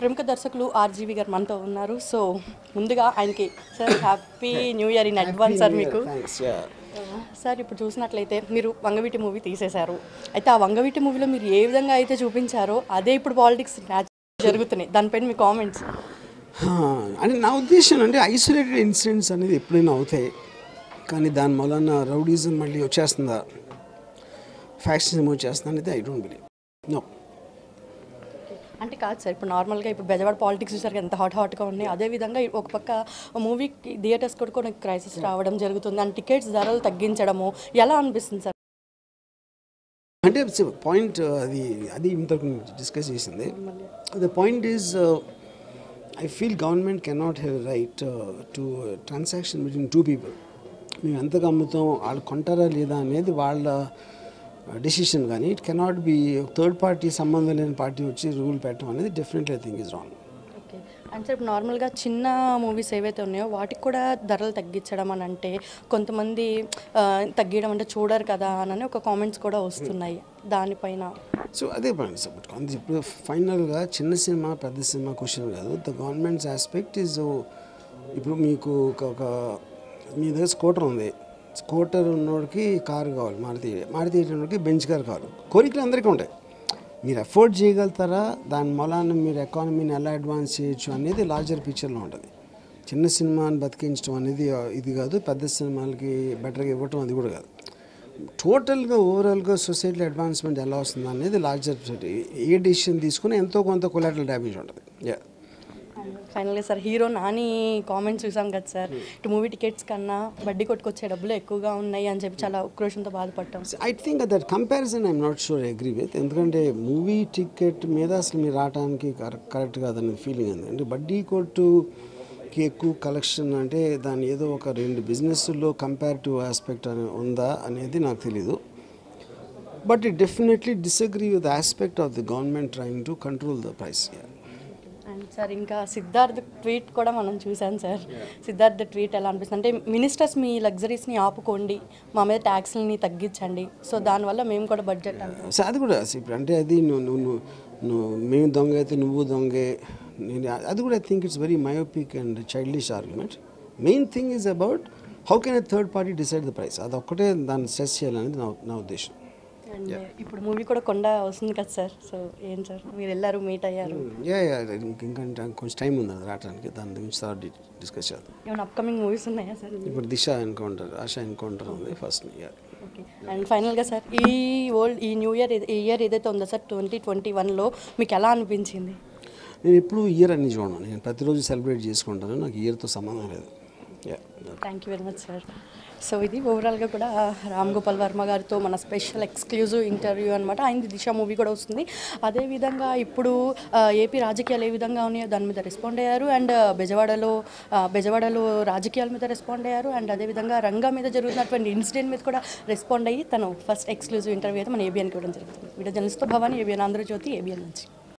ప్రముఖ దర్శకులు ఆర్జీవి గారు మనతో ఉన్నారు సో ముందుగా ఆయనకి sir happy new year in advance sir మీకు థ్యాంక్స్ యా సార్ ఇప్పుడు చూసినట్లయితే మీరు వంగవీటి మూవీ తీసేశారు అయితే ఆ వంగవీటి మూవీలో మీరు ఏ విధంగా అయితే చూపించారో అదే ఇప్పుడు పాలిటిక్స్ జరుగుతున్నాయి దానిపైన మీ కామెంట్స్ అంటే నా ఉద్దేశం అంటే ఐసోలేటెడ్ ఇన్సిడెంట్స్ అనేది ఎప్పుడైనా అవుతాయి కానీ దాని వలన రౌడీజం మళ్ళీ వచ్చేస్తుందా ఫ్యాక్షనిజం వచ్చేస్తుందా అనేది ఐ డోంట్ బిలీవ్ నో అంటే కాదు సార్ ఇప్పుడు నార్మల్గా ఇప్పుడు బెజవాడ పాలిటిక్స్ చూసారు ఎంత హాట్ హాట్గా ఉన్నాయి అదే విధంగా ఒక పక్క మూవీకి థియేటర్స్ కూడా కొన్ని క్రైసిస్ రావడం జరుగుతుంది అండ్ టికెట్స్ ధరలు తగ్గించడము ఎలా అనిపిస్తుంది సార్ అంటే పాయింట్ అది అది ఇంతకు డిస్కస్ చేసింది the point is I feel government cannot have right to transaction between two people మేము ఎంతగా అమ్ముతాం వాళ్ళు కొంటారా లేదా అనేది వాళ్ళ డెసిషన్ కానీ it cannot be third party సంబంధం లేని పార్టీ వచ్చి రూల్ పెట్టడం అనేది definitely I think is wrong okay and sir ఇప్పుడు నార్మల్గా చిన్న మూవీస్ ఏవైతే ఉన్నాయో వాటికి కూడా ధరలు తగ్గించడం అని అంటే కొంతమంది ఆ, తగ్గించడం అంటే చూడరు కదా అని ఒక కామెంట్స్ కూడా వస్తున్నాయి దానిపైన సో అదే పాయింట్ సార్ బట్ కొంత ఇప్పుడు ఫైనల్గా చిన్న సినిమా పెద్ద సినిమా క్వశ్చన్ కాదు ద గవర్నమెంట్స్ ఆస్పెక్ట్ ఈజ్ ఇప్పుడు మీకు ఒక ఒక మీ దగ్గర స్కూటర్ ఉంది స్కూటర్ ఉన్నోడికి కారు కావాలి మారుతి మారుతి ఉన్నోడికి బెంచ్ కార్ కావాలి కోరికలు అందరికీ ఉంటాయి మీరు అఫోర్డ్ చేయగలుగుతారా దాని మూలాన మీరు ఎకానమీని ఎలా అడ్వాన్స్ చేయొచ్చు అనేది లార్జర్ పిక్చర్లో ఉంటుంది చిన్న సినిమాని బతికించడం అనేది ఆ, ఇది కాదు పెద్ద సినిమాలకి బెటర్గా ఇవ్వటం అది కూడా కాదు టోటల్గా ఓవరాల్గా సొసైటీలో అడ్వాన్స్మెంట్ ఎలా వస్తుంది అనేది లార్జర్ ఏ డెసిషన్ తీసుకుని ఎంతో కొంత కొలాటల్ డ్యామేజ్ ఉంటుంది యా ఫైనల్గా సార్ హీరో నాని కామెంట్స్ చూసాం కదా సార్ ఇటు మూవీ టికెట్స్ కన్నా వడ్డీ కొట్టుకొచ్చే డబ్బులు ఎక్కువగా ఉన్నాయి అని చెప్పి చాలా ఉక్రోషంతో బాధపడ్డాం I think that comparison I'm not sure agree with ఎందుకంటే మూవీ టికెట్ మీద అసలు మీరు రావడానికి కరెక్ట్ కాదనే ఫీలింగ్ ఉంది అంటే బడ్డీ కొట్టుకి ఎక్కువ కలెక్షన్ అంటే దాని ఏదో ఒక రెండు బిజినెస్లో కంపారిటివ్ ఆస్పెక్ట్ అని ఉందా అనేది నాకు తెలీదు but it definitely disagree with aspect of the government trying to control the price and sir ఇంకా సిద్ధార్థ్ ట్వీట్ కూడా మనం చూసాం సార్ సిద్ధార్థ్ ట్వీట్ ఎలా అనిపిస్తుంది అంటే మినిస్టర్స్ మీ లగ్జరీస్ని ఆపుకోండి మా మీద ట్యాక్స్లని తగ్గించండి సో దానివల్ల మేము కూడా బడ్జెట్ అంటాం సో అది కూడా ఇప్పుడు అంటే అది నువ్వు నువ్వు నువ్వు నువ్వు మేము దొంగ అయితే నువ్వు దొంగే నేను అది కూడా I think it's very myopic and childish argument main thing is about how can a third party decide the price అది ఒక్కటే దాన్ని స్ట్రెస్ చేయాలనేది నా నా ఉద్దేశం అండ్ ఇప్పుడు మూవీ కూడా కొండ వస్తుంది కదా సార్ సో ఏం సార్ మీరు వెళ్ళారు మీట్ అయ్యారు యా యా ఇంకా కొంచెం టైం ఉంది అది రావడానికి దాని గురించి తర్వాత డిస్కస్ చేద్దాం ఏమైనా అప్కమింగ్ మూవీస్ ఉన్నాయా సార్ ఇప్పుడు దిశ ఎన్కౌంటర్ ఆశ ఎన్కౌంటర్ ఉంది ఫస్ట్ యా ఓకే అండ్ ఫైనల్గా సార్ ఈ ఓల్డ్ ఈ న్యూ ఇయర్ ఈ ఇయర్ ఏదైతే ఉందో సార్ ట్వంటీ ట్వంటీ వన్లో మీకు ఎలా అనిపించింది నేను ఎప్పుడు ఇయర్ అన్ని చూడను నేను ప్రతిరోజు సెలబ్రేట్ చేసుకుంటాను నాకు ఇయర్తో సంబంధం లేదు yeah thank you very much sir so ఇది ఓవరాల్గా కూడా రామ్ గోపాల్ వర్మ గారితో మన స్పెషల్ ఎక్స్క్లూజివ్ ఇంటర్వ్యూ అనమాట ఆయన దిశ మూవీ కూడా వస్తుంది అదేవిధంగా ఇప్పుడు ఆ, ఏపీ రాజకీయాలు ఏ విధంగా ఉన్నాయో దాని మీద రెస్పాండ్ అయ్యారు అండ్ బెజవాడలో ఆ, బెజవాడలో రాజకీయాల మీద రెస్పాండ్ అయ్యారు అండ్ అదేవిధంగా రంగా మీద జరుగుతున్నటువంటి ఇన్సిడెంట్ మీద కూడా రెస్పాండ్ అయ్యి తను ఫస్ట్ ఎక్స్క్లూజివ్ ఇంటర్వ్యూ అయితే మన ఏబిఎన్కి ఇవ్వడం జరుగుతుంది వీడియో జర్నలిస్ట్తో భవానీ ఏబిఎన్ ఆంధ్రజ్యోతి ఏబిఎన్ నుంచి